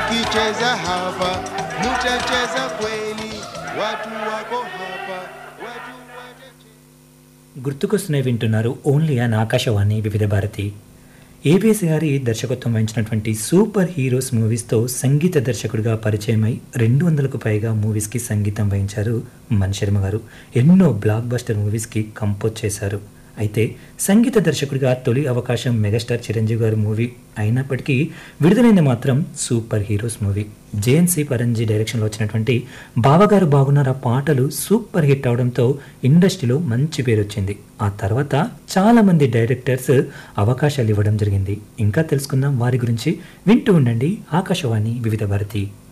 tukicheza hapa mutacheza kweli watu wako hapa watu watacheza గుర్తుకొస్తున్నాయి వింటున్నారు only an Akashvani వివిధ Bharati ABS గారి దర్శకత్వం వహించినటువంటి సూపర్ హీరోస్ మూవీస్తో సంగీత దర్శకుడిగా పరిచయమై రెండు వందలకు పైగా మూవీస్కి సంగీతం వహించారు మణిశర్మ గారు ఎన్నో బ్లాక్ బస్టర్ మూవీస్కి కంపోజ్ చేశారు అయితే సంగీత దర్శకుడిగా తొలి అవకాశం మెగాస్టార్ చిరంజీవి గారి మూవీ అయినప్పటికీ విడుదలైంది మాత్రం సూపర్ హీరోస్ మూవీ జేఎన్సీ పరంజీ డైరెక్షన్లో వచ్చినటువంటి బావగారు బాగున్నారా పాటలు సూపర్ హిట్ అవడంతో ఇండస్ట్రీలో మంచి పేరు వచ్చింది ఆ తర్వాత చాలా మంది డైరెక్టర్స్ అవకాశాలు ఇవ్వడం జరిగింది ఇంకా తెలుసుకుందాం వారి గురించి వింటూ ఉండండి ఆకాశవాణి వివిధ భారతి